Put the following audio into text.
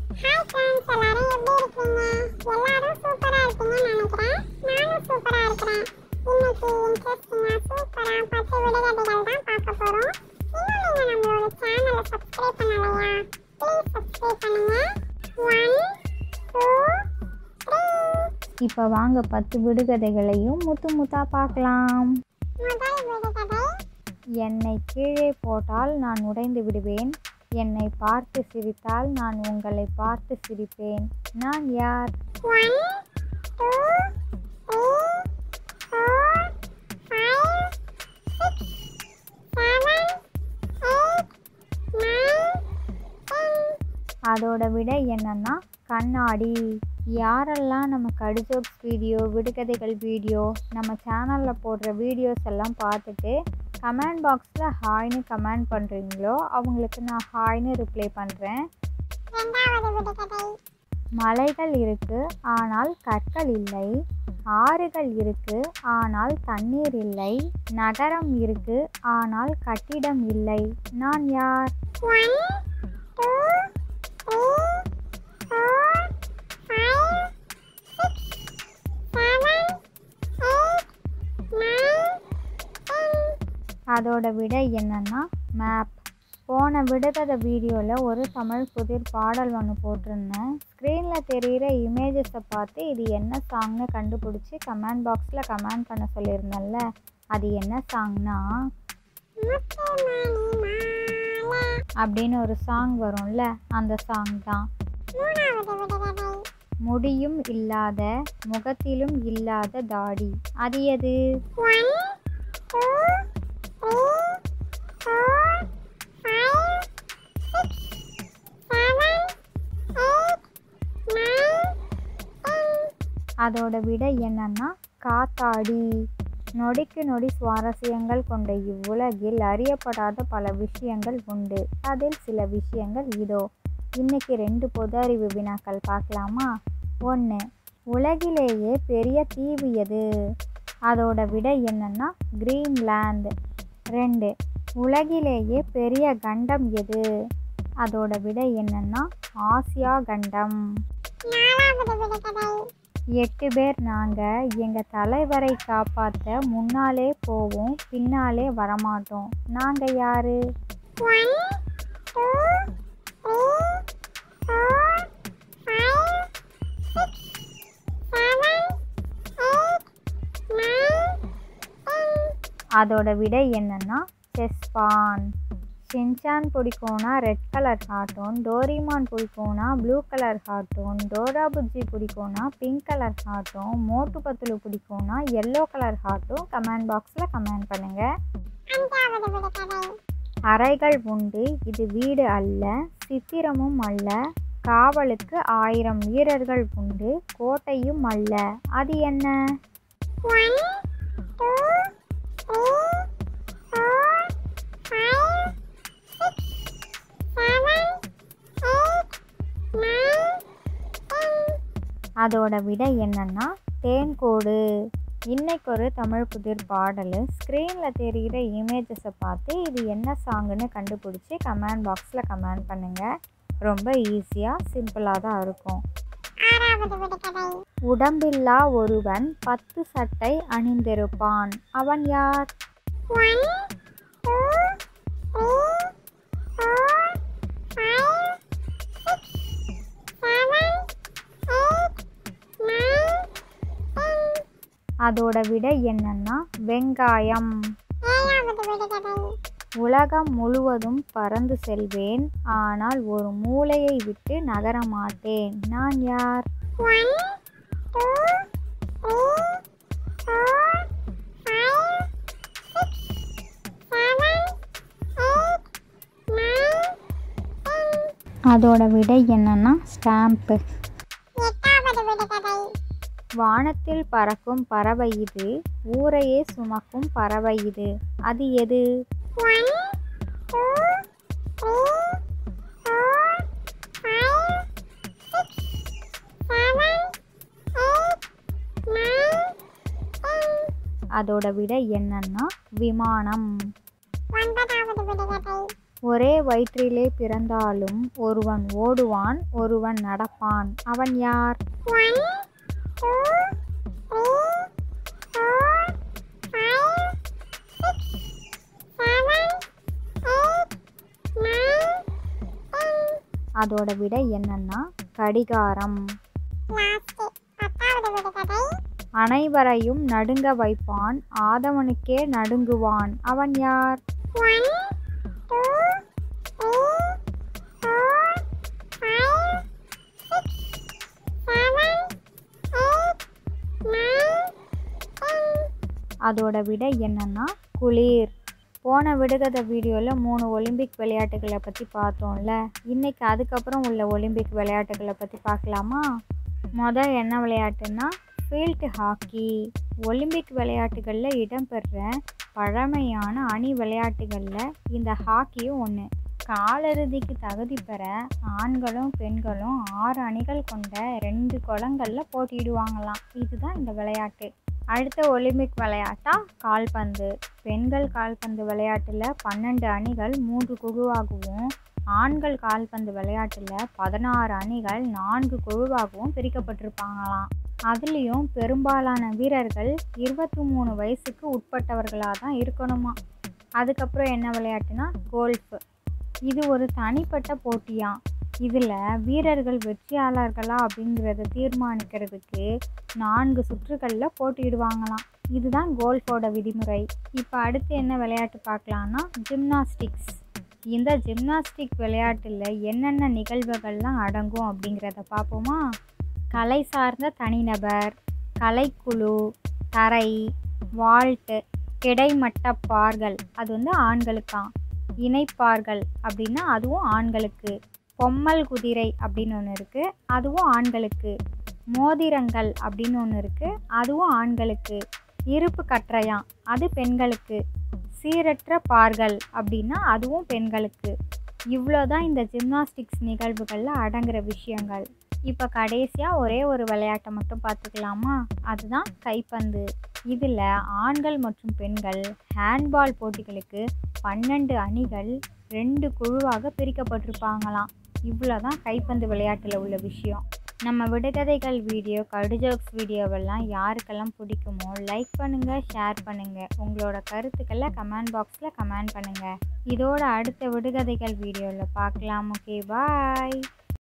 Hi friends எல்லாரும் எப்படி இருக்கீங்க எல்லாரும் சூப்பரா இருக்கீங்கன்னு நினைக்கிறேன் நானும் சூப்பரா இருக்கிறேன் இன்னைக்கு இன்ட்ரெஸ்டிங்கா சூப்பரா பத்து விடுகதைகள் தான் பார்க்க போறோம் இன்னும் நீங்க நம்மளோட சேனலை சப்ஸ்கிரைப் பண்ணலையா ப்ளீஸ் சப்ஸ்கிரைப் பண்ணுங்க ஒன் டூ த்ரீ இப்போ வாங்க பத்து விடுகதைகளையும் முத்து முத்தா பார்க்கலாம் முதல் விடுகதை என்னை கீழே போட்டால் நான் உடைந்து விடுவேன் என்னை பார்த்து சிரித்தால் நான் உங்களை பார்த்து சிரிப்பேன் நான் யார் one two three four five six seven eight nine ten அதோட விட என்னன்னா கண்ணாடி யாரெல்லாம் நம்ம கடிஜோக்ஸ் வீடியோ விடுகதைகள் வீடியோ நம்ம சேனலில் போடுற வீடியோஸ் எல்லாம் பார்த்துட்டு கமெண்ட் பாக்ஸில் ஹாய்னு கமெண்ட் பண்ணுறீங்களோ அவங்களுக்கு நான் ஹாய்னு ரிப்ளை பண்ணுறேன் இரண்டாவது விடுகதை மலைகள் இருக்கு ஆனால் கற்கள் இல்லை ஆறுகள் இருக்கு ஆனால் தண்ணீர் இல்லை நகரம் இருக்கு ஆனால் கட்டிடம் இல்லை நான் யார் one two three four five six seven eight nine ten அதோட விட என்னன்னா மேப் போன விடுகதை வீடியோவில் ஒரு தமிழ் புதிர் பாடல் ஒன்று போட்டிருந்தேன் ஸ்க்ரீனில் தெரிகிற இமேஜஸை பார்த்து இது என்ன சாங்னு கண்டுபிடிச்சி கமெண்ட் பாக்ஸில் கமெண்ட் பண்ண சொல்லியிருந்தேன்ல அது என்ன சாங்னா முத்து மணி மாலை அப்படின்னு ஒரு சாங் வரும்ல அந்த சாங் தான் மூணாவது விடுகதை முடியும் இல்லாத முகத்திலும் இல்லாத தாடி அது எது one two three four five six seven eight nine ten அதோட விட என்னன்னா காத்தாடி நொடிக்கு நொடி சுவாரஸ்யங்கள் கொண்ட இவ்வுலகில் அறியப்படாத பல விஷயங்கள் உண்டு அதில் சில விஷயங்கள் இதோ இன்னைக்கு ரெண்டு பொது அறிவு வினாக்கள் பார்க்கலாமா ஒன்று உலகிலேயே பெரிய தீவு எது அதோட விட என்னன்னா கிரீன்லாந்து ரெண்டு உலகிலேயே பெரிய கண்டம் எது அதோட விட என்னன்னா ஆசியா கண்டம் நாலாவது விடுகதை எட்டு பேர் நாங்கள் எங்கள் தலைவரை காப்பாற்ற முன்னாலே போவோம் பின்னாலே வரமாட்டோம் நாங்கள் யாரு one two three four five six seven eight nine ten அதோட விட என்னன்னா செஸ்பான் ஷின்சான் பிடிக்கும்னா ரெட் கலர் ஹார்ட்டோன் டோரிமான் பிடிக்கும்னா ப்ளூ கலர் ஹார்ட்டோன் டோரா புஜ்ஜி பிடிக்கும்னா பிங்க் கலர் ஹார்ட்டும் மோட்டு பத்துலு பிடிக்கும்னா எல்லோ கலர் ஹார்ட்டும் கமெண்ட் பாக்ஸில் கமெண்ட் பண்ணுங்கள் அஞ்சாவது விடுகதை அறைகள் உண்டு இது வீடு அல்ல சித்திரமும் அல்ல காவலுக்கு ஆயிரம் வீரர்கள் உண்டு கோட்டையும் அல்ல அது என்ன one two three four five six seven eight nine ten அதோட விட என்னன்னா தேன்கோடு இன்னைக்கு ஒரு தமிழ் புதிர் பாடல் ஸ்க்ரீனில் தெரிகிற இமேஜஸை பார்த்து இது என்ன சாங்குன்னு கண்டுபிடிச்சி கமெண்ட் பாக்ஸில் கமெண்ட் பண்ணுங்கள் ரொம்ப ஈஸியாக சிம்பிளாக தான் இருக்கும் ஆறாவது விடுகதை உடம்பில்லா ஒருவன் பத்து சட்டை அணிந்திருப்பான் அவன் யார் one two three four five six seven eight nine ten அதோட விட என்னன்னா வெங்காயம் ஏழாவது விடுகதை உலகம் முழுவதும் பறந்து செல்வேன் ஆனால் ஒரு மூலையை விட்டு நகர மாட்டேன் நான் யார் one two three four five six seven eight nine ten அதோட விட என்னன்னா ஸ்டாம்ப்பு எட்டாவது விடுகதை வானத்தில் பறக்கும் பறவை இது ஊரையே சுமக்கும் பறவை இது அது எது one two three four five six seven eight nine ten அதோட விட என்னன்னா விமானம் ஒன்பதாவது விடுகதை ஒரே வயிற்றிலே பிறந்தாலும் ஒருவன் ஓடுவான் ஒருவன் நடப்பான் அவன் யார் One, two, three, four, five, six, seven, eight, nine, ten. அதோட விடை என்னன்னா கடிகாரம் Last பத்தாவது விடுகதை அனைவரையும் நடுங்க வைப்பான் ஆதவனுக்கே நடுங்குவான் அவன் யார் One, two, three, four, five, six, seven, eight, nine, ten. அதோட விடை என்னன்னா குளிர் போன விடுகதை வீடியோவில் மூணு ஒலிம்பிக் விளையாட்டுகளை பற்றி பார்த்தோம்ல இன்னைக்கு அதுக்கப்புறம் உள்ள ஒலிம்பிக் விளையாட்டுகளை பற்றி பார்க்கலாமா மொதல் என்ன விளையாட்டுன்னா ஃபீல்டு ஹாக்கி ஒலிம்பிக் விளையாட்டுகளில் இடம்பெறுற பழமையான அணி விளையாட்டுகளில் இந்த ஹாக்கியும் ஒன்று காலிறுதிக்கு தகுதி பெற ஆண்களும் பெண்களும் ஆறு அணிகள் கொண்ட ரெண்டு குளங்களில் போட்டியிடுவாங்களாம் இதுதான் இந்த விளையாட்டு அடுத்த ஒலிம்பிக் விளையாட்டா கால்பந்து பெண்கள் கால்பந்து விளையாட்டில் பன்னெண்டு அணிகள் மூன்று குழுவாகவும் ஆண்கள் கால்பந்து விளையாட்டில் பதினாறு அணிகள் நான்கு குழுவாகவும் பிரிக்கப்பட்டிருப்பாங்களாம் அதுலேயும் பெரும்பாலான வீரர்கள் இருபத்தி மூணு வயசுக்கு உட்பட்டவர்களாக தான் இருக்கணுமா அதுக்கப்புறம் என்ன விளையாட்டுனா கோல்ஃப் இது ஒரு தனிப்பட்ட போட்டியாம் இதில் வீரர்கள் வெற்றியாளர்களா அப்படிங்கிறத தீர்மானிக்கிறதுக்கு நான்கு சுற்றுகளில் போட்டியிடுவாங்களாம் இதுதான் கோல்ஃபோட விதிமுறை இப்போ அடுத்து என்ன விளையாட்டு பார்க்கலான்னா ஜிம்னாஸ்டிக்ஸ் இந்த ஜிம்னாஸ்டிக் விளையாட்டில் என்னென்ன நிகழ்வுகள்லாம் அடங்கும் அப்படிங்கிறத பார்ப்போமா கலை சார்ந்த தனிநபர் கலைக்குழு தரை வால்ட்டு கிடைமட்ட பார்கள் அது வந்து ஆண்களுக்காம் இணைப்பார்கள் அப்படின்னா அதுவும் ஆண்களுக்கு பொம்மல் குதிரை அப்படின்னு ஒன்று இருக்குது அதுவும் ஆண்களுக்கு மோதிரங்கள் அப்படின்னு ஒன்று இருக்குது அதுவும் ஆண்களுக்கு இருப்பு கற்றையாம் அது பெண்களுக்கு சீரற்ற பார்கள் அப்படின்னா அதுவும் பெண்களுக்கு இவ்வளோதான் இந்த ஜிம்னாஸ்டிக்ஸ் நிகழ்வுகளில் அடங்குற விஷயங்கள் இப்போ கடைசியாக ஒரே ஒரு விளையாட்டை மட்டும் பார்த்துக்கலாமா அதுதான் கைப்பந்து இதில் ஆண்கள் மற்றும் பெண்கள் ஹேண்ட்பால் போட்டிகளுக்கு பன்னெண்டு அணிகள் ரெண்டு குழுவாக பிரிக்கப்பட்டிருப்பாங்களாம் இவ்வளோதான் கைப்பந்து விளையாட்டில் உள்ள விஷயம் நம்ம விடுகதைகள் வீடியோ கடுஜோக்ஸ் வீடியோவெல்லாம் யாருக்கெல்லாம் பிடிக்குமோ லைக் பண்ணுங்கள் ஷேர் பண்ணுங்கள் உங்களோட கருத்துக்களை கமெண்ட் பாக்ஸில் கமெண்ட் பண்ணுங்கள் இதோட அடுத்த விடுகதைகள் வீடியோவில் பார்க்கலாம் ஓகே பாய்